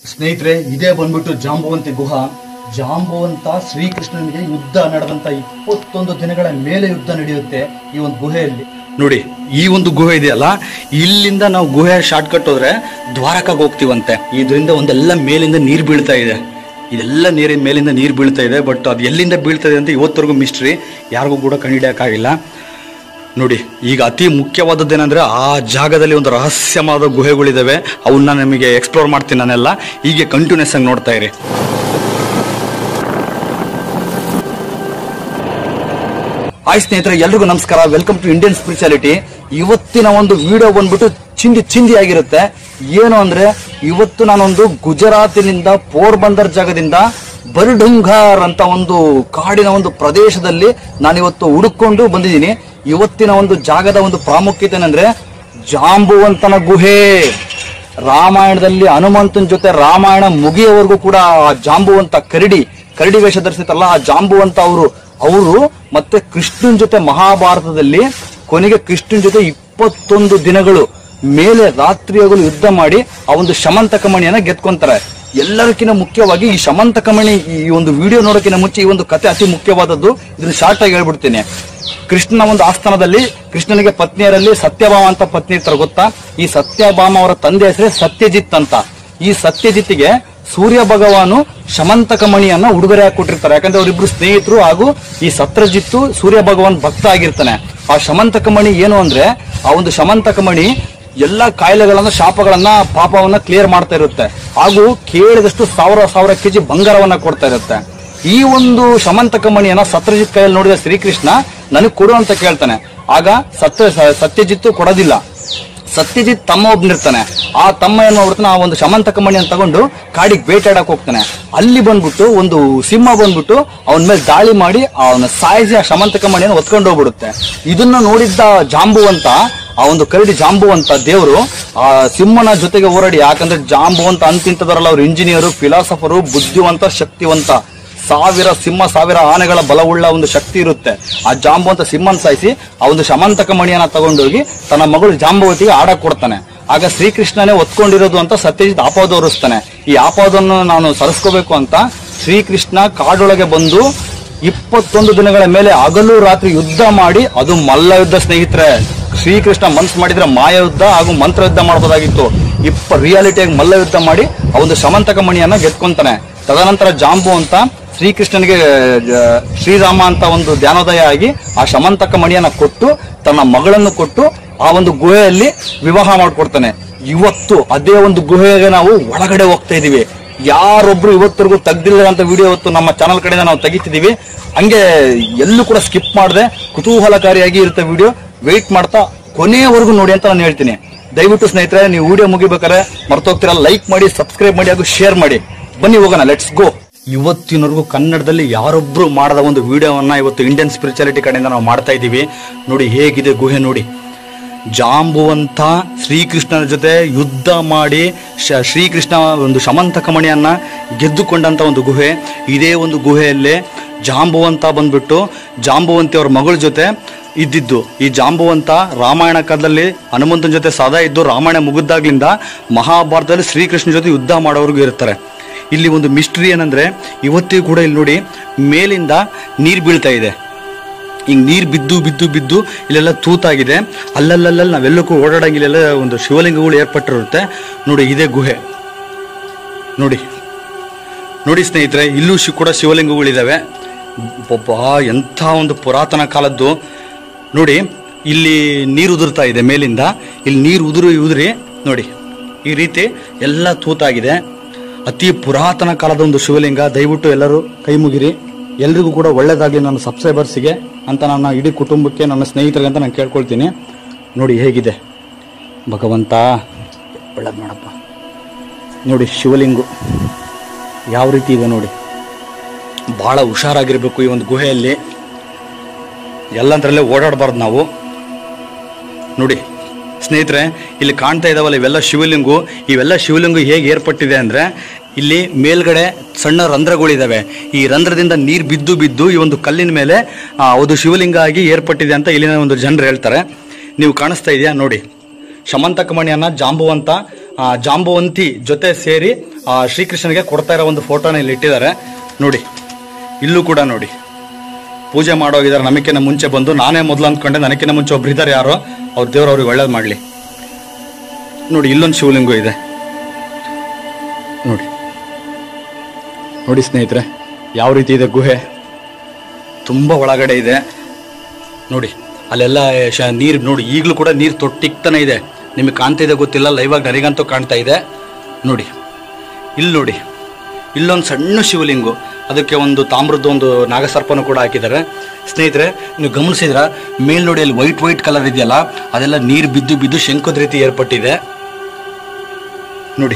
ಸ್ನೇಹಿತರೆ ಇದೇ ಬಂದ್ಬಿಟ್ಟು ಜಾಂಬುವಂತಿ ಗುಹಾ ಜಾಂಬುವಂತ ಶ್ರೀಕೃಷ್ಣನಿಗೆ ಯುದ್ಧ ನಡೆದಂತ ಇಪ್ಪತ್ತೊಂದು ದಿನಗಳ ಮೇಲೆ ಯುದ್ಧ ನಡೆಯುತ್ತೆ ಈ ಒಂದು ಗುಹೆಯಲ್ಲಿ ನೋಡಿ ಈ ಒಂದು ಗುಹೆ ಇದೆಯಲ್ಲ ಇಲ್ಲಿಂದ ನಾವು ಗುಹೆ ಶಾರ್ಟ್ ಕಟ್ ಹೋದ್ರೆ ದ್ವಾರಕಾಗ ಹೋಗ್ತೀವಂತೆ ಇದರಿಂದ ಒಂದೆಲ್ಲ ಮೇಲಿಂದ ನೀರು ಬೀಳ್ತಾ ಇದೆ ಇದೆಲ್ಲ ನೀರಿನ ಮೇಲಿಂದ ನೀರು ಬೀಳ್ತಾ ಇದೆ ಬಟ್ ಅದು ಎಲ್ಲಿಂದ ಬೀಳ್ತಾ ಇದೆ ಅಂತ ಇವತ್ತರೆಗೂ ಮಿಸ್ಟ್ರಿ ಯಾರಿಗೂ ಕೂಡ ಕಂಡುಹಿಡಿಯಕ್ಕಾಗಿಲ್ಲ ನೋಡಿ ಈಗ ಅತಿ ಮುಖ್ಯವಾದದ್ದೇನೆಂದ್ರೆ ಆ ಜಾಗದಲ್ಲಿ ಒಂದು ರಹಸ್ಯವಾದ ಗುಹೆಗಳಿದಾವೆ ಅವನ್ನ ನಿಮಗೆ ಎಕ್ಸ್ಪ್ಲೋರ್ ಮಾಡ್ತೀನಿ ನಾನೆಲ್ಲ ಹೀಗೆ ಕಂಟಿನ್ಯೂಸ್ ಆಗಿ ನೋಡ್ತಾ ಇರಿ ಹಾಯ್ ಸ್ನೇಹಿತರೆ ಎಲ್ರಿಗೂ ನಮಸ್ಕಾರ ವೆಲ್ಕಮ್ ಟು ಇಂಡಿಯನ್ ಸ್ಪಿರಿಚಾಲಿಟಿ ಇವತ್ತಿನ ಒಂದು ವಿಡಿಯೋ ಬಂದ್ಬಿಟ್ಟು ಚಿಂದಿ ಚಿಂದಿ ಆಗಿರುತ್ತೆ ಏನು ಅಂದ್ರೆ ಇವತ್ತು ನಾನೊಂದು ಗುಜರಾತಿನಿಂದ ಪೋರ್ಬಂದರ್ ಜಾಗದಿಂದ ಬರ್ಡುಂಗಾರ್ ಅಂತ ಒಂದು ಕಾಡಿನ ಒಂದು ಪ್ರದೇಶದಲ್ಲಿ ನಾನಿವತ್ತು ಹುಡುಕೊಂಡು ಬಂದಿದ್ದೀನಿ ಇವತ್ತಿನ ಒಂದು ಜಾಗದ ಒಂದು ಪ್ರಾಮುಖ್ಯತೆ ಏನಂದ್ರೆ ಜಾಂಬುವಂತನ ಗುಹೆ ರಾಮಾಯಣದಲ್ಲಿ ಹನುಮಂತನ ಜೊತೆ ರಾಮಾಯಣ ಮುಗಿಯವರೆಗೂ ಕೂಡ ಆ ಜಾಂಬುವಂತ ಕರಡಿ ಕರಡಿ ವೇಷ ಧರಿಸಿತಲ್ಲ ಆ ಜಾಂಬುವಂತ ಅವರು ಅವರು ಮತ್ತೆ ಕೃಷ್ಣನ್ ಜೊತೆ ಮಹಾಭಾರತದಲ್ಲಿ ಕೊನೆಗೆ ಕೃಷ್ಣನ್ ಜೊತೆ ಇಪ್ಪತ್ತೊಂದು ದಿನಗಳು ಮೇಲೆ ರಾತ್ರಿ ಹಗಲು ಯುದ್ಧ ಮಾಡಿ ಆ ಒಂದು ಶಮಂತಕ ಮಣಿಯನ್ನ ಗೆದ್ಕೊಂತಾರೆ ಎಲ್ಲರಿಗಿಂತ ಮುಖ್ಯವಾಗಿ ಈ ಶಮಂತಕ ಮಣಿ ಈ ಒಂದು ವಿಡಿಯೋ ನೋಡೋಕ್ಕಿಂತ ಮುಂಚೆ ಈ ಒಂದು ಕತೆ ಅತಿ ಮುಖ್ಯವಾದದ್ದು ಇದನ್ನ ಶಾರ್ಟ್ ಆಗಿ ಹೇಳ್ಬಿಡ್ತೀನಿ ಕೃಷ್ಣನ ಒಂದು ಆಸ್ಥಾನದಲ್ಲಿ ಕೃಷ್ಣನಿಗೆ ಪತ್ನಿಯರಲ್ಲಿ ಸತ್ಯಭಾಮ ಅಂತ ಪತ್ನಿ ಇರ್ತಾರೆ ಗೊತ್ತಾ ಈ ಸತ್ಯಭಾಮ ಅವರ ತಂದೆ ಹೆಸರೇ ಸತ್ಯಜಿತ್ ಅಂತ ಈ ಸತ್ಯಜಿತ್ಗೆ ಸೂರ್ಯ ಭಗವಾನು ಶಮಂತಕ ಮಣಿಯನ್ನ ಉಡುಗೊರೆ ಕೊಟ್ಟಿರ್ತಾರೆ ಯಾಕಂದ್ರೆ ಅವರಿಬ್ರು ಸ್ನೇಹಿತರು ಹಾಗೂ ಈ ಸತ್ರಜಿತ್ತು ಸೂರ್ಯ ಭಗವಾನ್ ಭಕ್ತ ಆಗಿರ್ತಾನೆ ಆ ಶಮಂತಕ ಮಣಿ ಏನು ಅಂದ್ರೆ ಆ ಒಂದು ಶಮಂತಕ ಮಣಿ ಎಲ್ಲಾ ಕಾಯಿಲೆಗಳನ್ನ ಶಾಪಗಳನ್ನ ಪಾಪವನ್ನ ಕ್ಲಿಯರ್ ಮಾಡ್ತಾ ಇರುತ್ತೆ ಹಾಗೂ ಕೇಳಿದಷ್ಟು ಸಾವಿರ ಸಾವಿರ ಕೆಜಿ ಬಂಗಾರವನ್ನ ಕೊಡ್ತಾ ಇರುತ್ತೆ ಈ ಒಂದು ಶಮಂತಕ ಮಣಿಯನ್ನ ಸತ್ರಜಿತ್ ಕೈಯಲ್ಲಿ ನೋಡಿದ ಶ್ರೀಕೃಷ್ಣ ನನಗೆ ಕೊಡು ಅಂತ ಕೇಳ್ತಾನೆ ಆಗ ಸತ್ಯ ಸತ್ಯಜಿತ್ತು ಕೊಡೋದಿಲ್ಲ ಸತ್ಯಜಿತ್ ತಮ್ಮ ಒಬ್ನಿರ್ತಾನೆ ಆ ತಮ್ಮ ಏನ್ ಮಾಡ್ಬಿಡ್ತಾನೆ ಆ ಒಂದು ಶಮಂತಕ ಮಣಿಯನ್ನು ತಗೊಂಡು ಕಾಡಿಗೆ ಬೇಟಾಡಕ್ ಹೋಗ್ತಾನೆ ಅಲ್ಲಿ ಬಂದ್ಬಿಟ್ಟು ಒಂದು ಸಿಂಹ ಬಂದ್ಬಿಟ್ಟು ಅವನ ಮೇಲೆ ದಾಳಿ ಮಾಡಿ ಅವನ ಸಾಯಿಸಿ ಆ ಶಮಂತಕ ಮಣಿಯನ್ನು ಹೊತ್ಕೊಂಡು ಹೋಗ್ಬಿಡುತ್ತೆ ಇದನ್ನ ನೋಡಿದ್ದ ಜಾಂಬುವಂತ ಆ ಒಂದು ಕರಡಿ ಜಾಂಬುವಂತ ದೇವರು ಆ ಸಿಂಹನ ಜೊತೆಗೆ ಹೋರಾಡಿ ಯಾಕಂದ್ರೆ ಜಾಂಬುವಂತ ಅಂತಿಂತದರಲ್ಲ ಅವ್ರು ಇಂಜಿನಿಯರು ಫಿಲಾಸಫರು ಬುದ್ಧಿವಂತ ಶಕ್ತಿವಂತ ಸಾವಿರ ಸಿಂಹ ಸಾವಿರ ಆನೆಗಳ ಬಲವುಳ್ಳ ಒಂದು ಶಕ್ತಿ ಇರುತ್ತೆ ಆ ಜಾಂಬುವಂತ ಸಿಂಹನ್ ಸಾಯಿಸಿ ಆ ಒಂದು ಶಮಂತಕ ಮಣಿಯನ್ನ ತಗೊಂಡೋಗಿ ತನ್ನ ಮಗಳು ಜಾಂಬವತಿಗೆ ಆಡಕ್ ಕೊಡ್ತಾನೆ ಆಗ ಶ್ರೀಕೃಷ್ಣನೇ ಒತ್ಕೊಂಡಿರೋದು ಅಂತ ಸತ್ಯಜಿತ್ ಆಪಾದ ಹೊರಿಸ್ತಾನೆ ಈ ಆಪಾದನ್ನು ನಾನು ಸರಿಸ್ಕೋಬೇಕು ಅಂತ ಶ್ರೀಕೃಷ್ಣ ಕಾಡೊಳಗೆ ಬಂದು ಇಪ್ಪತ್ತೊಂದು ದಿನಗಳ ಮೇಲೆ ಹಗಲು ರಾತ್ರಿ ಯುದ್ಧ ಮಾಡಿ ಅದು ಮಲ್ಲ ಯುದ್ಧ ಸ್ನೇಹಿತರೆ ಶ್ರೀಕೃಷ್ಣ ಮನ್ಸು ಮಾಡಿದ್ರೆ ಮಾಯ ಯುದ್ಧ ಹಾಗೂ ಮಂತ್ರ ಯುದ್ಧ ಮಾಡಬಹುದಾಗಿತ್ತು ಇಪ್ಪ ರಿಯಾಲಿಟಿಯಾಗಿ ಮಲ್ಲ ಯುದ್ಧ ಮಾಡಿ ಆ ಒಂದು ಶಮಂತಕ ಮಣಿಯನ್ನ ಗೆದ್ಕೊಂತಾನೆ ತದನಂತರ ಜಾಂಬು ಅಂತ ಶ್ರೀಕೃಷ್ಣನಿಗೆ ಆ, ಶ್ರೀರಾಮ ಅಂತ ಒಂದು ಧ್ಯಾನೋದಯ ಆಗಿ ಆ ಶಮಂತಕ ಮಣಿಯನ್ನ ಕೊಟ್ಟು ತನ್ನ ಮಗಳನ್ನು ಕೊಟ್ಟು ಆ ಒಂದು ಗುಹೆಯಲ್ಲಿ ವಿವಾಹ ಮಾಡ್ಕೊಡ್ತಾನೆ ಇವತ್ತು ಅದೇ ಒಂದು ಗುಹೆಗೆ ನಾವು ಒಳಗಡೆ ಹೋಗ್ತಾ ಇದೀವಿ ಯಾರೊಬ್ರು ಇವತ್ತರೆಗೂ ತೆಗ್ದಿಲ್ಲ ಅಂತ ವಿಡಿಯೋ ಇವತ್ತು ನಮ್ಮ ಚಾನಲ್ ಕಡೆಯಿಂದ ನಾವು ತೆಗಿತಿದೀವಿ ಹಂಗೆ ಎಲ್ಲೂ ಕೂಡ ಸ್ಕಿಪ್ ಮಾಡದೆ ಕುತೂಹಲಕಾರಿಯಾಗಿ ಇರುತ್ತೆ ವಿಡಿಯೋ ವೆಯ್ಟ್ ಮಾಡ್ತಾ ಕೊನೆಯವರೆಗೂ ನೋಡಿ ಅಂತ ನಾನು ಹೇಳ್ತೀನಿ ದಯವಿಟ್ಟು ಸ್ನೇಹಿತರೆ ನೀವು ವಿಡಿಯೋ ಮುಗಿಬೇಕಾದ್ರೆ ಮರ್ತೋಗ್ತೀರಾ ಲೈಕ್ ಮಾಡಿ ಸಬ್ಸ್ಕ್ರೈಬ್ ಮಾಡಿ ಹಾಗೂ ಶೇರ್ ಮಾಡಿ ಬನ್ನಿ ಹೋಗೋಣ ಲೆಟ್ಸ್ ಗೋ ಇವತ್ತಿನವರೆಗೂ ಕನ್ನಡದಲ್ಲಿ ಯಾರೊಬ್ರು ಮಾಡದ ಒಂದು ವಿಡಿಯೋವನ್ನ ಇವತ್ತು ಇಂಡಿಯನ್ ಸ್ಪಿರಿಚಾಲಿಟಿ ಕಡೆಯಿಂದ ನಾವು ಮಾಡ್ತಾ ಇದ್ದೀವಿ ನೋಡಿ ಹೇಗಿದೆ ಗುಹೆ ನೋಡಿ ಜಾಂಬುವಂತ ಶ್ರೀಕೃಷ್ಣನ ಜೊತೆ ಯುದ್ಧ ಮಾಡಿ ಶ- ಶ್ರೀಕೃಷ್ಣ ಒಂದು ಶಮಂತಕ ಮಣಿಯನ್ನ ಗೆದ್ದುಕೊಂಡಂತ ಒಂದು ಗುಹೆ ಇದೇ ಒಂದು ಗುಹೆಯಲ್ಲೇ ಜಾಂಬುವಂತ ಬಂದ್ಬಿಟ್ಟು ಜಾಂಬುವಂತಿ ಅವ್ರ ಮಗಳ ಜೊತೆ ಇದ್ದಿದ್ದು ಈ ಜಾಂಬುವಂತ ರಾಮಾಯಣ ಕಾಲದಲ್ಲಿ ಹನುಮಂತನ ಜೊತೆ ಸದಾ ಇದ್ದು ರಾಮಾಯಣ ಮುಗಿದಾಗ್ಲಿಂದ ಮಹಾಭಾರತದಲ್ಲಿ ಶ್ರೀಕೃಷ್ಣ ಜೊತೆ ಯುದ್ಧ ಮಾಡೋರ್ಗು ಇರ್ತಾರೆ ಇಲ್ಲಿ ಒಂದು ಮಿಸ್ಟ್ರಿ ಏನಂದ್ರೆ ಇವತ್ತಿಗೂ ಕೂಡ ಇಲ್ಲಿ ನೋಡಿ ಮೇಲಿಂದ ನೀರು ಬೀಳ್ತಾ ಇದೆ ಹಿಂಗ್ ನೀರು ಬಿದ್ದು ಬಿದ್ದು ಬಿದ್ದು ಇಲ್ಲೆಲ್ಲ ತೂತಾಗಿದೆ ಅಲ್ಲಲ್ಲಲ್ಲ ನಾವೆಲ್ಲಕ್ಕೂ ಓಡಾಡಂಗಿಲ್ಲೆಲ್ಲ ಒಂದು ಶಿವಲಿಂಗಗಳು ಏರ್ಪಟ್ಟಿರುತ್ತೆ ನೋಡಿ ಇದೇ ಗುಹೆ ನೋಡಿ ನೋಡಿ ಸ್ನೇಹಿತರೆ ಇಲ್ಲೂ ಶಿ ಕೂಡ ಶಿವಲಿಂಗಗಳಿದ್ದಾವೆ ಒಬ್ಬ ಎಂಥ ಒಂದು ಪುರಾತನ ಕಾಲದ್ದು ನೋಡಿ ಇಲ್ಲಿ ನೀರು ಉದುರ್ತಾ ಇದೆ ಮೇಲಿಂದ ಇಲ್ಲಿ ನೀರು ಉದುರು ಉದುರಿ ನೋಡಿ ಈ ರೀತಿ ಎಲ್ಲ ತೂತಾಗಿದೆ ಅತಿ ಪುರಾತನ ಕಾಲದ ಒಂದು ಶಿವಲಿಂಗ ದಯವಿಟ್ಟು ಎಲ್ಲರೂ ಕೈ ಮುಗಿರಿ ಎಲ್ರಿಗೂ ಕೂಡ ಒಳ್ಳೇದಾಗಲಿ ನನ್ನ ಸಬ್ಸ್ಕ್ರೈಬರ್ಸಿಗೆ ಅಂತ ನನ್ನ ಇಡೀ ಕುಟುಂಬಕ್ಕೆ ನನ್ನ ಸ್ನೇಹಿತರಿಗೆ ಅಂತ ನಾನು ಕೇಳ್ಕೊಳ್ತೀನಿ ನೋಡಿ ಹೇಗಿದೆ ಭಗವಂತ ಒಳ್ಳೇದು ಮಾಡಪ್ಪ ನೋಡಿ ಶಿವಲಿಂಗು ಯಾವ ರೀತಿ ಇದೆ ನೋಡಿ ಭಾಳ ಹುಷಾರಾಗಿರ್ಬೇಕು ಈ ಒಂದು ಗುಹೆಯಲ್ಲಿ ಎಲ್ಲಂದ್ರಲ್ಲೇ ಓಡಾಡಬಾರ್ದು ನಾವು ನೋಡಿ ಸ್ನೇಹಿತರೆ ಇಲ್ಲಿ ಕಾಣ್ತಾ ಇದಾವಲ್ಲ ಇವೆಲ್ಲ ಶಿವಲಿಂಗು ಇವೆಲ್ಲ ಶಿವಲಿಂಗು ಹೇಗೆ ಏರ್ಪಟ್ಟಿದೆ ಅಂದ್ರೆ ಇಲ್ಲಿ ಮೇಲ್ಗಡೆ ಸಣ್ಣ ರಂಧ್ರಗಳಿದಾವೆ ಈ ರಂಧ್ರದಿಂದ ನೀರು ಬಿದ್ದು ಬಿದ್ದು ಈ ಒಂದು ಕಲ್ಲಿನ ಮೇಲೆ ಆ, ಅದು ಶಿವಲಿಂಗ ಆಗಿ ಏರ್ಪಟ್ಟಿದೆ ಅಂತ ಇಲ್ಲಿನ ಒಂದು ಜನರು ಹೇಳ್ತಾರೆ ನೀವು ಕಾಣಿಸ್ತಾ ಇದೆಯಾ ನೋಡಿ ಶಮಂತಕ ಮಣಿಯನ್ನ ಜಾಂಬುವಂತ ಆ, ಜಾಂಬವಂತಿ ಜೊತೆ ಸೇರಿ ಆ, ಶ್ರೀಕೃಷ್ಣನಿಗೆ ಕೊಡ್ತಾ ಇರೋ ಒಂದು ಫೋಟೋನ ಇಲ್ಲಿ ಇಟ್ಟಿದ್ದಾರೆ ನೋಡಿ ಇಲ್ಲೂ ಕೂಡ ನೋಡಿ ಪೂಜೆ ಮಾಡೋಗಿದ್ದಾರೆ ನಮಗಿನ ಮುಂಚೆ ಬಂದು ನಾನೇ ಮೊದಲು ಅಂದ್ಕೊಂಡೆ ನನಗಿನ ಮುಂಚೆ ಒಬ್ರು ಇದ್ದಾರೆ ಯಾರೋ ಅವ್ರ ದೇವ್ರು ಅವ್ರಿಗೆ ಒಳ್ಳೇದು ಮಾಡಲಿ ನೋಡಿ ಇಲ್ಲೊಂದು ಶಿವಲಿಂಗ ಇದೆ ನೋಡಿ ನೋಡಿ ಸ್ನೇಹಿತರೆ ಯಾವ ರೀತಿ ಇದೆ ಗುಹೆ ತುಂಬ ಒಳಗಡೆ ಇದೆ ನೋಡಿ ಅಲ್ಲೆಲ್ಲ ಶ ನೀರು ನೋಡಿ ಈಗಲೂ ಕೂಡ ನೀರು ತೊಟ್ಟಿಕ್ತಾನೆ ಇದೆ ನಿಮಗೆ ಕಾಣ್ತಾ ಇದೆ ಗೊತ್ತಿಲ್ಲ ಲೈವ್ ಆಗಿ ನನಗಂತೂ ಕಾಣ್ತಾ ಇದೆ ನೋಡಿ ಇಲ್ಲಿ ನೋಡಿ ಇಲ್ಲೊಂದು ಸಣ್ಣ ಶಿವಲಿಂಗು ಅದಕ್ಕೆ ಒಂದು ತಾಮ್ರದ್ದು ಒಂದು ನಾಗಸರ್ಪನೂ ಕೂಡ ಹಾಕಿದ್ದಾರೆ ಸ್ನೇಹಿತರೆ ನೀವು ಗಮನಿಸಿದ್ರ ಮೇಲ್ ನೋಡಿ ಅಲ್ಲಿ ವೈಟ್ ವೈಟ್ ಕಲರ್ ಇದೆಯಲ್ಲ ಅದೆಲ್ಲ ನೀರು ಬಿದ್ದು ಬಿದ್ದು ಶಂಕದ ರೀತಿ ಏರ್ಪಟ್ಟಿದೆ ನೋಡಿ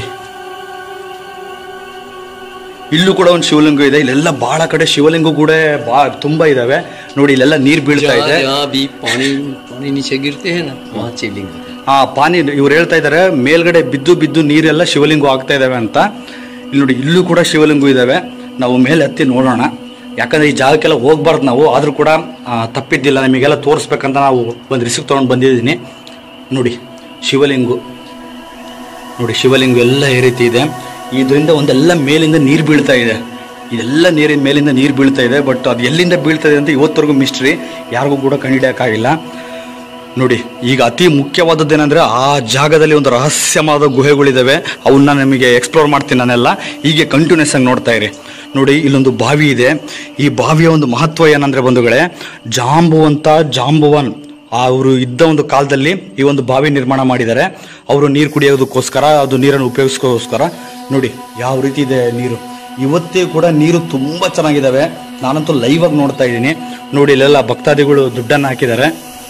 ಇಲ್ಲೂ ಕೂಡ ಒಂದು ಶಿವಲಿಂಗ ಇದೆ ಇಲ್ಲೆಲ್ಲ ಬಹಳ ಕಡೆ ಶಿವಲಿಂಗ ಕೂಡ ಬಾ ತುಂಬಾ ಇದಾವೆ ನೋಡಿ ಇಲ್ಲೆಲ್ಲ ನೀರ್ ಬೀಳ್ತಾ जहाँ ಇದೆ जहाँ भी पानी पानी नीचे गिरते हैं ना वहाँ शिवलिंग होता है ಆ ಪಾನಿ ಇವ್ರು ಹೇಳ್ತಾ ಇದ್ದಾರೆ ಮೇಲ್ಗಡೆ ಬಿದ್ದು ಬಿದ್ದು ನೀರೆಲ್ಲ ಶಿವಲಿಂಗು ಆಗ್ತಾ ಇದಾವೆ ಅಂತ ಇಲ್ಲಿ ನೋಡಿ ಇಲ್ಲೂ ಕೂಡ ಶಿವಲಿಂಗು ಇದಾವೆ ನಾವು ಮೇಲೆ ಹತ್ತಿ ನೋಡೋಣ ಯಾಕಂದ್ರೆ ಈ ಜಾಗಕ್ಕೆಲ್ಲ ಹೋಗ್ಬಾರ್ದು ನಾವು ಆದ್ರೂ ಕೂಡ ಆ, ತಪ್ಪಿದ್ದಿಲ್ಲ ನಿಮಗೆಲ್ಲ ತೋರಿಸ್ಬೇಕಂತ ನಾವು ಒಂದು ರಿಸಿಕ್ ತೊಗೊಂಡು ಬಂದಿದ್ದೀನಿ ನೋಡಿ ಶಿವಲಿಂಗು ನೋಡಿ ಶಿವಲಿಂಗ ಎಲ್ಲ ಈ ರೀತಿ ಇದೆ ಇದರಿಂದ ಒಂದೆಲ್ಲ ಮೇಲಿಂದ ನೀರು ಬೀಳ್ತಾ ಇದೆ ಇದೆಲ್ಲ ನೀರಿನ ಮೇಲಿಂದ ನೀರು ಬೀಳ್ತಾ ಇದೆ ಬಟ್ ಅದು ಎಲ್ಲಿಂದ ಬೀಳ್ತಾ ಇದೆ ಅಂತ ಇವತ್ತರೆಗೂ ಮಿಸ್ಟ್ರಿ ಯಾರಿಗೂ ಕೂಡ ಕಂಡುಹಿಡಿಯೋಕ್ಕಾಗಿಲ್ಲ ನೋಡಿ ಈಗ ಅತಿ ಮುಖ್ಯವಾದದ್ದೇನೆಂದ್ರೆ ಆ ಜಾಗದಲ್ಲಿ ಒಂದು ರಹಸ್ಯವಾದ ಗುಹೆಗಳಿದಾವೆ ಅವನ್ನ ನಿಮಗೆ ಎಕ್ಸ್ಪ್ಲೋರ್ ಮಾಡ್ತೀನಿ ನಾನೆಲ್ಲ ಹೀಗೆ ಕಂಟಿನ್ಯೂಸ್ ಆಗಿ ನೋಡ್ತಾ ಇರಿ ನೋಡಿ ಇಲ್ಲೊಂದು ಬಾವಿ ಇದೆ ಈ ಬಾವಿಯ ಒಂದು ಮಹತ್ವ ಏನಂದ್ರೆ ಬಂಧುಗಳೇ ಜಾಂಬುವಂತ ಜಾಂಬುವನ್ ಅವರು ಇದ್ದ ಒಂದು ಕಾಲದಲ್ಲಿ ಈ ಒಂದು ಬಾವಿ ನಿರ್ಮಾಣ ಮಾಡಿದ್ದಾರೆ ಅವರು ನೀರು ಕುಡಿಯೋದಕ್ಕೋಸ್ಕರ ಅದು ನೀರನ್ನು ಉಪಯೋಗಿಸ್ಕೋಸ್ಕರ ನೋಡಿ ಯಾವ ರೀತಿ ಇದೆ ನೀರು ಇವತ್ತೇ ಕೂಡ ನೀರು ತುಂಬಾ ಚೆನ್ನಾಗಿದ್ದಾವೆ ನಾನಂತೂ ಲೈವ್ ಆಗಿ ನೋಡ್ತಾ ಇದ್ದೀನಿ ನೋಡಿ ಇಲ್ಲೆಲ್ಲ ಭಕ್ತಾದಿಗಳು ದುಡ್ಡನ್ನು ಹಾಕಿದ್ದಾರೆ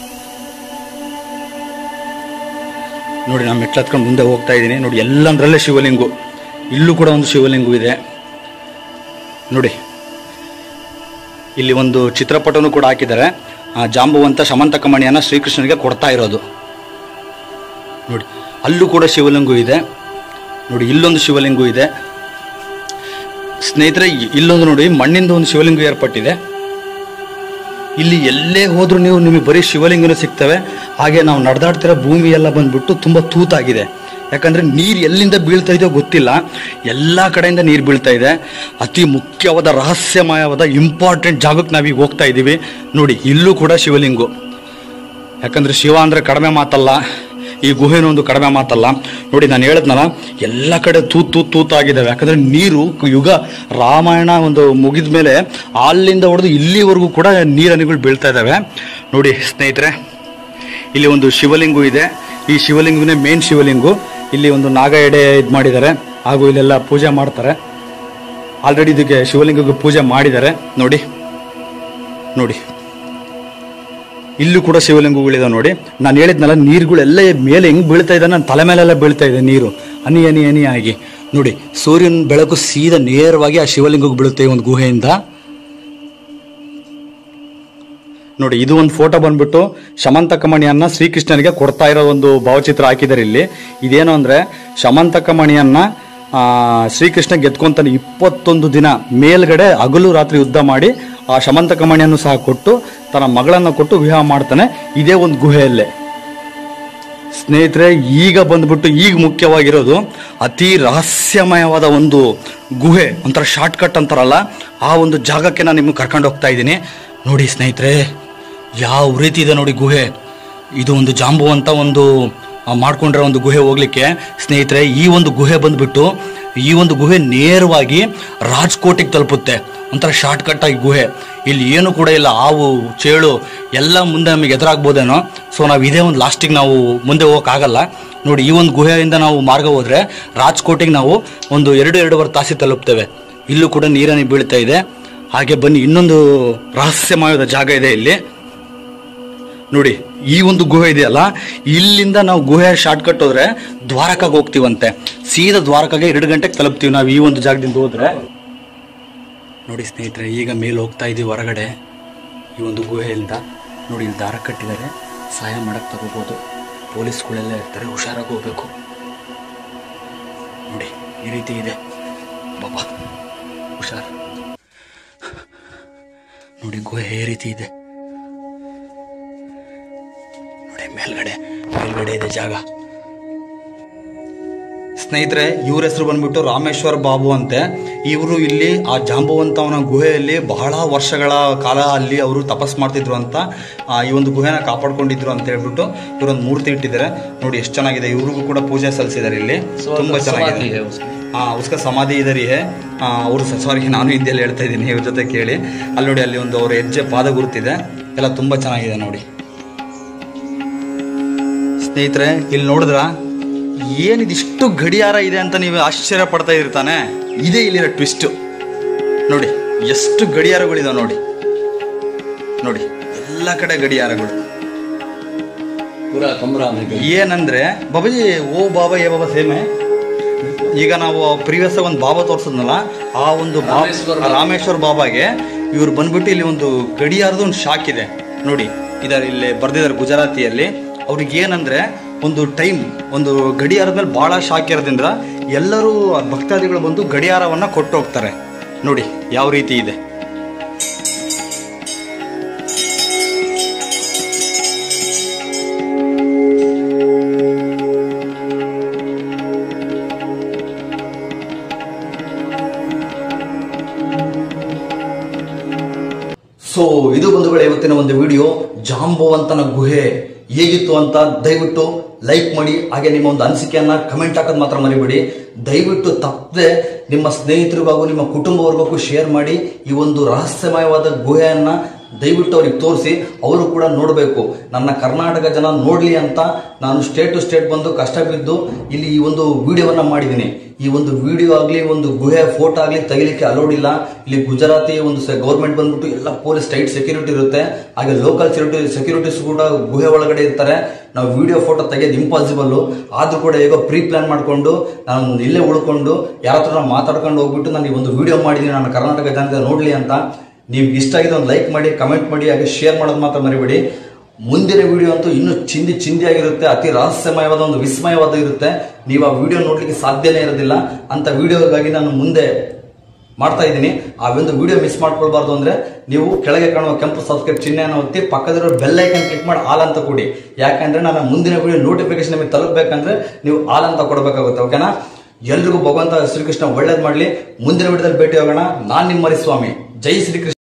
ನೋಡಿ ನಾನು ಮೆಟ್ಲು ಹತ್ಕೊಂಡು ಮುಂದೆ ಹೋಗ್ತಾ ಇದ್ದೀನಿ ನೋಡಿ ಎಲ್ಲಂದ್ರಲ್ಲೇ ಶಿವಲಿಂಗು ಇಲ್ಲೂ ಕೂಡ ಒಂದು ಶಿವಲಿಂಗು ಇದೆ ನೋಡಿ ಇಲ್ಲಿ ಒಂದು ಚಿತ್ರಪಟನೂ ಕೂಡ ಹಾಕಿದ್ದಾರೆ ಆ ಜಾಂಬುವಂತ ಶಮಂತಕ ಮಣಿಯನ್ನ ಶ್ರೀಕೃಷ್ಣನಿಗೆ ಕೊಡ್ತಾ ಇರೋದು ನೋಡಿ ಅಲ್ಲೂ ಕೂಡ ಶಿವಲಿಂಗು ಇದೆ ನೋಡಿ ಇಲ್ಲೊಂದು ಶಿವಲಿಂಗು ಇದೆ ಸ್ನೇಹಿತರೆ ಇ- ಇಲ್ಲೊಂದು ನೋಡಿ ಮಣ್ಣಿಂದ ಒಂದು ಶಿವಲಿಂಗ ಏರ್ಪಟ್ಟಿದೆ ಇಲ್ಲಿ ಎಲ್ಲೇ ಹೋದ್ರೂ ನೀವು ನಿಮಗೆ ಬರೀ ಶಿವಲಿಂಗನೂ ಸಿಗ್ತವೆ ಹಾಗೆ ನಾವು ನಡೆದಾಡ್ತಿರೋ ಭೂಮಿ ಎಲ್ಲ ಬಂದ್ಬಿಟ್ಟು ತುಂಬಾ ತೂತಾಗಿದೆ ಯಾಕಂದ್ರೆ ನೀರು ಎಲ್ಲಿಂದ ಬೀಳ್ತಾ ಇದೆಯೋ ಗೊತ್ತಿಲ್ಲ ಎಲ್ಲ ಕಡೆಯಿಂದ ನೀರು ಬೀಳ್ತಾ ಇದೆ ಅತಿ ಮುಖ್ಯವಾದ ರಹಸ್ಯಮಯವಾದ ಇಂಪಾರ್ಟೆಂಟ್ ಜಾಗಕ್ಕೆ ನಾವೀಗ ಹೋಗ್ತಾ ಇದ್ದೀವಿ ನೋಡಿ ಇಲ್ಲೂ ಕೂಡ ಶಿವಲಿಂಗು ಯಾಕಂದ್ರೆ ಶಿವ ಅಂದ್ರೆ ಕಡಿಮೆ ಮಾತಲ್ಲ ಈ ಗುಹೆನೂ ಒಂದು ಕಡಿಮೆ ಮಾತಲ್ಲ ನೋಡಿ ನಾನು ಹೇಳಿದ್ನಲ್ಲ ಎಲ್ಲ ಕಡೆ ತೂತ್ ತೂತ್ ತೂತಾಗಿದ್ದಾವೆ ಯಾಕಂದ್ರೆ ನೀರು ಯುಗ ರಾಮಾಯಣ ಒಂದು ಮುಗಿದ ಮೇಲೆ ಅಲ್ಲಿಂದ ಹೊಡೆದು ಇಲ್ಲಿವರೆಗೂ ಕೂಡ ನೀರನಿಗಳು ಬೀಳ್ತಾ ಇದ್ದಾವೆ ನೋಡಿ ಸ್ನೇಹಿತರೆ ಇಲ್ಲಿ ಒಂದು ಶಿವಲಿಂಗು ಇದೆ ಈ ಶಿವಲಿಂಗುನೇ ಮೇನ್ ಶಿವಲಿಂಗು ಇಲ್ಲಿ ಒಂದು ನಾಗ ಎಡೆ ಇದು ಮಾಡಿದ್ದಾರೆ ಹಾಗೂ ಇಲ್ಲೆಲ್ಲ ಪೂಜೆ ಮಾಡ್ತಾರೆ ಆಲ್ರೆಡಿ ಇದಕ್ಕೆ ಶಿವಲಿಂಗಕ್ಕೆ ಪೂಜೆ ಮಾಡಿದ್ದಾರೆ ನೋಡಿ ನೋಡಿ ಇಲ್ಲೂ ಕೂಡ ಶಿವಲಿಂಗಗಳಿದಾವೆ ನೋಡಿ ನಾನು ಹೇಳಿದ್ನಲ್ಲ ನೀರುಗಳೆಲ್ಲ ಮೇಲೆ ಹೆಂಗ್ ಬೀಳ್ತಾ ಇದೆ ನನ್ನ ತಲೆ ಮೇಲೆಲ್ಲ ಬೀಳ್ತಾ ಇದೆ ನೀರು ಹನಿ ಹನಿ ಹನಿ ಆಗಿ ನೋಡಿ ಸೂರ್ಯನ ಬೆಳಕು ಸೀದಾ ನೇರವಾಗಿ ಆ ಶಿವಲಿಂಗಕ್ಕೆ ಬೀಳುತ್ತೆ ಈ ಒಂದು ಗುಹೆಯಿಂದ ನೋಡಿ ಇದು ಒಂದು ಫೋಟೋ ಬಂದ್ಬಿಟ್ಟು ಶಮಂತಕ ಮಣಿಯನ್ನ ಶ್ರೀಕೃಷ್ಣನಿಗೆ ಕೊಡ್ತಾ ಇರೋ ಒಂದು ಭಾವಚಿತ್ರ ಹಾಕಿದ್ದಾರೆ ಇಲ್ಲಿ ಇದೇನು ಅಂದ್ರೆ ಶಮಂತಕ ಮಣಿಯನ್ನ ಆ, ಶ್ರೀಕೃಷ್ಣ ಗೆದ್ಕೊಂತಾನೆ ಇಪ್ಪತ್ತೊಂದು ದಿನ ಮೇಲ್ಗಡೆ ಹಗಲು ರಾತ್ರಿ ಯುದ್ಧ ಮಾಡಿ ಆ ಶಮಂತಕ ಮಣಿಯನ್ನು ಸಹ ಕೊಟ್ಟು ತನ್ನ ಮಗಳನ್ನ ಕೊಟ್ಟು ವಿವಾಹ ಮಾಡ್ತಾನೆ ಇದೇ ಒಂದು ಗುಹೆಯಲ್ಲೇ ಸ್ನೇಹಿತರೆ ಈಗ ಬಂದ್ಬಿಟ್ಟು ಈಗ ಮುಖ್ಯವಾಗಿರೋದು ಅತಿ ರಹಸ್ಯಮಯವಾದ ಒಂದು ಗುಹೆ ಒಂಥರ ಶಾರ್ಟ್ ಕಟ್ ಅಂತಾರಲ್ಲ ಆ ಒಂದು ಜಾಗಕ್ಕೆ ನಾನು ನಿಮ್ಗೆ ಕರ್ಕೊಂಡು ಹೋಗ್ತಾ ಇದ್ದೀನಿ ನೋಡಿ ಸ್ನೇಹಿತರೆ ಯಾವ ರೀತಿ ಇದೆ ನೋಡಿ ಗುಹೆ ಇದು ಒಂದು ಜಾಂಬು ಅಂತ ಒಂದು ಆ, ಮಾಡ್ಕೊಂಡಿರೋ ಒಂದು ಗುಹೆ ಹೋಗ್ಲಿಕ್ಕೆ ಸ್ನೇಹಿತರೆ ಈ ಒಂದು ಗುಹೆ ಬಂದ್ಬಿಟ್ಟು ಈ ಒಂದು ಗುಹೆ ನೇರವಾಗಿ ರಾಜ್ಕೋಟಿಗೆ ತಲುಪುತ್ತೆ ಒಂಥರ ಶಾರ್ಟ್ ಕಟ್ ಆಗಿ ಗುಹೆ ಇಲ್ಲಿ ಏನು ಕೂಡ ಇಲ್ಲ ಹಾವು ಚೇಳು ಎಲ್ಲ ಮುಂದೆ ನಮಗೆ ಎದುರಾಗ್ಬೋದೇನೋ ಸೊ ನಾವು ಇದೇ ಒಂದು ಲಾಸ್ಟಿಗೆ ನಾವು ಮುಂದೆ ಹೋಗೋಕ್ಕಾಗಲ್ಲ ನೋಡಿ ಈ ಒಂದು ಗುಹೆಯಿಂದ ನಾವು ಮಾರ್ಗ ಹೋದ್ರೆ ರಾಜ್ಕೋಟಿಗೆ ನಾವು ಒಂದು ಎರಡು ಎರಡೂವರೆ ತಾಸಿ ತಲುಪ್ತೇವೆ ಇಲ್ಲೂ ಕೂಡ ನೀರನ್ನು ಬೀಳ್ತಾ ಇದೆ ಹಾಗೆ ಬನ್ನಿ ಇನ್ನೊಂದು ರಹಸ್ಯಮಯದ ಜಾಗ ಇದೆ ಇಲ್ಲಿ ನೋಡಿ ಈ ಒಂದು ಗುಹೆ ಇದೆಯಲ್ಲ ಇಲ್ಲಿಂದ ನಾವು ಗುಹೆ ಶಾರ್ಟ್ ಕಟ್ ಹೋದ್ರೆ ದ್ವಾರಕಾಗೆ ಹೋಗ್ತೀವಂತೆ ಸೀದಾ ದ್ವಾರಕಾಗೆ ಎರಡು ಗಂಟೆಗೆ ತಲುಪ್ತೀವಿ ನಾವು ಈ ಒಂದು ಜಾಗದಿಂದ ಹೋದ್ರೆ ನೋಡಿ ಸ್ನೇಹಿತರೆ ಈಗ ಮೇಲೆ ಹೋಗ್ತಾ ಇದೀವಿ ಹೊರಗಡೆ ಈ ಒಂದು ಗುಹೆಯಿಂದ ನೋಡಿ ಇಲ್ಲಿ ದಾರ ಕಟ್ಟಿದ್ದಾರೆ ಸಹಾಯ ಮಾಡಕ್ ತಗೋಬಹುದು ಪೊಲೀಸ್ಗಳೆಲ್ಲ ಇರ್ತಾರೆ ಹುಷಾರಾಗಿ ಹೋಗ್ಬೇಕು ನೋಡಿ ಈ ರೀತಿ ಇದೆ ಬಾಬಾ ಹುಷಾರ್ ನೋಡಿ ಗುಹೆ ಈ ರೀತಿ ಇದೆ ನೋಡಿ ಮೇಲ್ಗಡೆ ಮೇಲ್ಗಡೆ ಇದೆ ಜಾಗ ಸ್ನೇಹಿತರೆ ಇವ್ರ ಹೆಸರು ಬಂದ್ಬಿಟ್ಟು ರಾಮೇಶ್ವರ್ ಬಾಬು ಅಂತೆ ಇವರು ಇಲ್ಲಿ ಆ ಜಾಂಬವಂತವನ ಗುಹೆಯಲ್ಲಿ ಬಹಳ ವರ್ಷಗಳ ಕಾಲ ಅಲ್ಲಿ ಅವರು ತಪಸ್ ಮಾಡ್ತಿದ್ರು ಅಂತ ಆ, ಈ ಒಂದು ಗುಹೆನ ಕಾಪಾಡ್ಕೊಂಡಿದ್ರು ಅಂತ ಹೇಳ್ಬಿಟ್ಟು ಇವರೊಂದು ಮೂರ್ತಿ ಇಟ್ಟಿದ್ದಾರೆ ನೋಡಿ ಎಷ್ಟು ಚೆನ್ನಾಗಿದೆ ಇವ್ರಿಗೂ ಕೂಡ ಪೂಜೆ ಸಲ್ಲಿಸಿದ್ದಾರೆ ಇಲ್ಲಿ ತುಂಬಾ समाधि ಚೆನ್ನಾಗಿದೆ है उसकी ಹಾ ಉಸ್ಕ ಸಮಾಧಿ ಇದರಿ ಹೇ ಅವರು ಸಾರಿ ನಾನು ಹಿಂದಿಯಲ್ಲಿ ಹೇಳ್ತಾ ಇದ್ದೀನಿ ಇವ್ರ ಜೊತೆ ಕೇಳಿ ಅಲ್ಲಿ ನೋಡಿ ಅಲ್ಲಿ ಒಂದು ಅವ್ರ ಹೆಜ್ಜೆ ಪಾದ ಗುರುತಿದೆ ಎಲ್ಲ ತುಂಬಾ ಚೆನ್ನಾಗಿದೆ ನೋಡಿ ಸ್ನೇಹಿತರೆ ಇಲ್ಲಿ ನೋಡಿದ್ರ ಏನಿದಿಷ್ಟು ಗಡಿಯಾರ ಇದೆ ಅಂತ ನೀವು ಆಶ್ಚರ್ಯ ಪಡ್ತಾ ಇರ್ತಾನೆ ಇದೇ ಇಲ್ಲಿರೋ ಟ್ವಿಸ್ಟ್ ನೋಡಿ ಎಷ್ಟು ಗಡಿಯಾರಗಳಿದಾವೆ ನೋಡಿ ನೋಡಿ ಎಲ್ಲ ಕಡೆ ಗಡಿಯಾರಗಳು पूरा कमरा में गई ಏನಂದ್ರೆ ಬಾಬಾಜಿ ಓ ಬಾಬಾ ಏ ಬಾಬಾ ಸೇಮೆ ಈಗ ನಾವು ಪ್ರೀವಿಯಸ್ ಒಂದು ಬಾಬಾ ತೋರ್ಸದ್ನಲ್ಲ ಆ ಒಂದು ಬಾ- ರಾಮೇಶ್ವರ ಬಾಬಾ. ರಾಮೇಶ್ವರ ಬಾಬಾಗೆ ಇವ್ರು ಬಂದ್ಬಿಟ್ಟು ಇಲ್ಲಿ ಒಂದು ಗಡಿಯಾರದ ಒಂದು ಶಾಕ್ ಇದೆ ನೋಡಿ ಇದಾರೆ ಇಲ್ಲಿ ಬರ್ದಿದ್ದಾರೆ ಗುಜರಾತಿಯಲ್ಲಿ ಅವ್ರಿಗೆ ಏನಂದ್ರೆ ಒಂದು ಟೈಮ್ ಒಂದು ಗಡಿಯಾರದ ಮೇಲೆ ಬಹಳ ಶಾಕ್ ಇರೋದ್ರಿಂದ ಎಲ್ಲರೂ ಭಕ್ತಾದಿಗಳು ಬಂದು ಗಡಿಯಾರವನ್ನ ಕೊಟ್ಟು ಹೋಗ್ತಾರೆ ನೋಡಿ ಯಾವ ರೀತಿ ಇದೆ ಸೊ ಇದು ಬಂಧುಗಳ ಇವತ್ತಿನ ಒಂದು ವಿಡಿಯೋ ಜಾಂಬವಂತನ ಗುಹೆ ಹೇಗಿತ್ತು ಅಂತ ದಯವಿಟ್ಟು ಲೈಕ್ ಮಾಡಿ ಹಾಗೆ ನಿಮ್ಮ ಒಂದು ಅನಿಸಿಕೆಯನ್ನ ಕಮೆಂಟ್ ಹಾಕೋದು ಮಾತ್ರ ಮರಿಬೇಡಿ ದಯವಿಟ್ಟು ತಪ್ಪದೆ ನಿಮ್ಮ ಸ್ನೇಹಿತರಿಗೂ ಹಾಗೂ ನಿಮ್ಮ ಕುಟುಂಬವರ್ಗಕ್ಕೂ ಶೇರ್ ಮಾಡಿ ಈ ಒಂದು ರಹಸ್ಯಮಯವಾದ ಗುಹೆಯನ್ನ ದಯವಿಟ್ಟು ಅವ್ರಿಗೆ ತೋರಿಸಿ ಅವರು ಕೂಡ ನೋಡಬೇಕು ನನ್ನ ಕರ್ನಾಟಕ ಜನ ನೋಡ್ಲಿ ಅಂತ ನಾನು ಸ್ಟೇಟ್ ಟು ಸ್ಟೇಟ್ ಬಂದು ಕಷ್ಟ ಬಿದ್ದು ಇಲ್ಲಿ ಈ ಒಂದು ವಿಡಿಯೋವನ್ನ ಮಾಡಿದ್ದೀನಿ ಈ ಒಂದು ವಿಡಿಯೋ ಆಗಲಿ ಒಂದು ಗುಹೆ ಫೋಟೋ ಆಗಲಿ ತೆಗಿಲಿಕ್ಕೆ ಅಲೋಡ್ ಇಲ್ಲ ಇಲ್ಲಿ ಗುಜರಾತಿ ಒಂದು ಗೌರ್ಮೆಂಟ್ ಬಂದ್ಬಿಟ್ಟು ಎಲ್ಲ ಪೊಲೀಸ್ ಟೈಟ್ ಸೆಕ್ಯೂರಿಟಿ ಇರುತ್ತೆ ಹಾಗೆ ಲೋಕಲ್ ಸೆಕ್ಯೂರಿಟಿ ಸೆಕ್ಯೂರಿಟೀಸ್ ಕೂಡ ಗುಹೆ ಒಳಗಡೆ ಇರ್ತಾರೆ ನಾವು ವಿಡಿಯೋ ಫೋಟೋ ತೆಗೆಯೋದು ಇಂಪಾಸಿಬಲ್ ಆದ್ರೂ ಕೂಡ ಈಗ ಪ್ರೀ ಪ್ಲಾನ್ ಮಾಡ್ಕೊಂಡು ನಾನು ಇಲ್ಲೇ ಉಳ್ಕೊಂಡು ಯಾರ ಹತ್ರ ಮಾತಾಡ್ಕೊಂಡು ಹೋಗ್ಬಿಟ್ಟು ನಾನು ಈ ಒಂದು ವಿಡಿಯೋ ಮಾಡಿದ್ದೀನಿ ನನ್ನ ಕರ್ನಾಟಕ ಜನತೆ ನೋಡ್ಲಿ ಅಂತ ನೀವು ಇಷ್ಟ ಆಗಿದೆ ಒಂದು ಲೈಕ್ ಮಾಡಿ ಕಮೆಂಟ್ ಮಾಡಿ ಹಾಗೆ ಶೇರ್ ಮಾಡೋದು ಮಾತ್ರ ಮರಿಬೇಡಿ ಮುಂದಿನ ವಿಡಿಯೋ ಅಂತೂ ಇನ್ನೂ ಚಿಂದಿ ಚಿಂದಿಯಾಗಿರುತ್ತೆ ಅತಿ ರಹಸ್ಯಮಯವಾದ ಒಂದು ವಿಸ್ಮಯವಾದ ಇರುತ್ತೆ ನೀವು ಆ ವಿಡಿಯೋ ನೋಡ್ಲಿಕ್ಕೆ ಸಾಧ್ಯನೇ ಇರೋದಿಲ್ಲ ಅಂತ ವಿಡಿಯೋಗಾಗಿ ನಾನು ಮುಂದೆ ಮಾಡ್ತಾ ಇದ್ದೀನಿ ಆ ಒಂದು ವಿಡಿಯೋ ಮಿಸ್ ಮಾಡ್ಕೊಳ್ಬಾರ್ದು ಅಂದ್ರೆ ನೀವು ಕೆಳಗೆ ಕಾಣುವ ಕೆಂಪು ಸಬ್ಸ್ಕ್ರೈಬ್ ಚಿಹ್ನೆಯನ್ನು ಒತ್ತಿ ಪಕ್ಕದಲ್ಲಿರೋ ಬೆಲ್ ಐಕನ್ ಕ್ಲಿಕ್ ಮಾಡಿ ಆಲ್ ಅಂತ ಕೊಡಿ ಯಾಕಂದ್ರೆ ನನ್ನ ಮುಂದಿನ ವಿಡಿಯೋ ನೋಟಿಫಿಕೇಶನ್ ನಿಮಗೆ ತಲುಪಬೇಕಂದ್ರೆ ನೀವು ಆಲ್ ಅಂತ ಕೊಡಬೇಕಾಗುತ್ತೆ ಓಕೆನಾ ಎಲ್ರಿಗೂ ಭಗವಂತ ಶ್ರೀಕೃಷ್ಣ ಒಳ್ಳೇದ್ ಮಾಡ್ಲಿ ಮುಂದಿನ ವಿಡಿಯೋದಲ್ಲಿ ಭೇಟಿ ಹೋಗೋಣ ನಾನ್ ನಿಮ್ಮ ಸ್ವಾಮಿ ಜೈ ಶ್ರೀಕೃಷ್ಣ